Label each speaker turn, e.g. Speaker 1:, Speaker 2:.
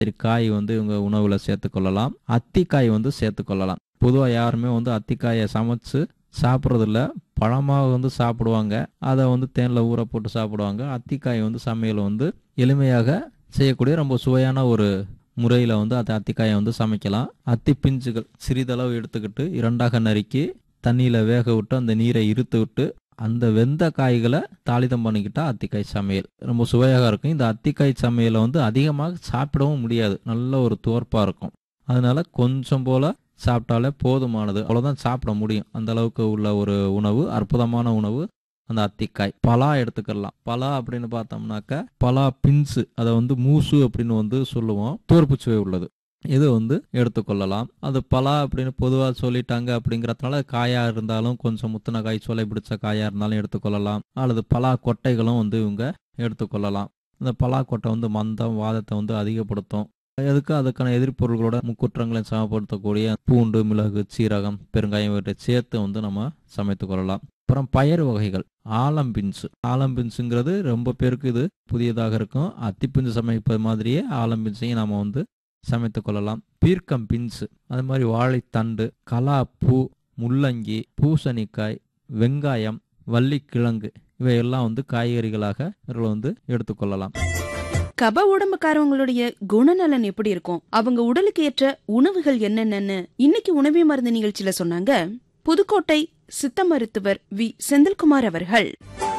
Speaker 1: சரி காய் வந்து இவங்க உணவுல சேர்த்துக்கொள்ளலாம் அத்திக்காய் வந்து சேர்த்துக்கொள்ளலாம் பொதுவாக யாருமே வந்து அத்திக்காயை சமைச்சு சாப்பிட்றதில்ல பழமாக வந்து சாப்பிடுவாங்க அதை வந்து தேனில் ஊற போட்டு சாப்பிடுவாங்க அத்திக்காய் வந்து சமையல் வந்து எளிமையாக செய்யக்கூடிய ரொம்ப சுவையான ஒரு முறையில் வந்து அந்த அத்திக்காயை வந்து சமைக்கலாம் அத்தி பிஞ்சுகள் சிறிதளவு எடுத்துக்கிட்டு இரண்டாக நறுக்கி தண்ணியில் வேக விட்டு அந்த நீரை இருத்து விட்டு அந்த வெந்த காய்களை தாளிதம் பண்ணிக்கிட்டா அத்திக்காய் சமையல் ரொம்ப சுவையாக இருக்கும் இந்த அத்திக்காய் சமையலை வந்து அதிகமாக சாப்பிடவும் முடியாது நல்ல ஒரு துவர்ப்பாக இருக்கும் அதனால கொஞ்சம் போல சாப்பிட்டாலே போதுமானது அவ்வளோதான் சாப்பிட முடியும் அந்த அளவுக்கு உள்ள ஒரு உணவு அற்புதமான உணவு அந்த அத்திக்காய் பலா எடுத்துக்கலாம் பலா அப்படின்னு பார்த்தோம்னாக்க பலா பின்ஸு அதை வந்து மூசு அப்படின்னு வந்து சொல்லுவோம் துவர்ப்பு சுவை உள்ளது இது வந்து எடுத்துக்கொள்ளலாம் அது பலா அப்படின்னு பொதுவாக சொல்லிட்டாங்க அப்படிங்கிறதுனால காயா இருந்தாலும் கொஞ்சம் முத்தின காய் சோலை பிடிச்ச காயா இருந்தாலும் எடுத்துக்கொள்ளலாம் அல்லது பலா கொட்டைகளும் வந்து இவங்க எடுத்துக்கொள்ளலாம் இந்த பலா கொட்டை வந்து மந்தம் வாதத்தை வந்து அதிகப்படுத்தும் எதுக்கு அதுக்கான எதிர்ப்பொருள்களோட முக்குற்றங்களை சமப்படுத்தக்கூடிய பூண்டு மிளகு சீரகம் பெருங்காயம் இவற்றை சேர்த்து வந்து நம்ம சமைத்து கொள்ளலாம் அப்புறம் பயறு வகைகள் ஆலம்பின்ஸு ஆலம்பின்ஸுங்கிறது ரொம்ப பேருக்கு இது புதியதாக இருக்கும் அத்திப்பிஞ்சு சமைப்பது மாதிரியே ஆலம்பின்ஸையும் நம்ம வந்து சமைத்து கொள்ளலாம் பீர்க்கம் பின்ஸு அது மாதிரி வாழைத்தண்டு கலாப்பூ முள்ளங்கி பூசணிக்காய் வெங்காயம் வள்ளிக்கிழங்கு இவையெல்லாம் வந்து காய்கறிகளாக இவர்கள் வந்து எடுத்துக்கொள்ளலாம்
Speaker 2: கப உடம்புக்காரவங்களுடைய குணநலன் எப்படி இருக்கும் அவங்க உடலுக்கு ஏற்ற உணவுகள் என்னென்னன்னு இன்னைக்கு உணவே மருந்து நிகழ்ச்சியில சொன்னாங்க புதுக்கோட்டை சித்த மருத்துவர் வி செந்தில்குமார் அவர்கள்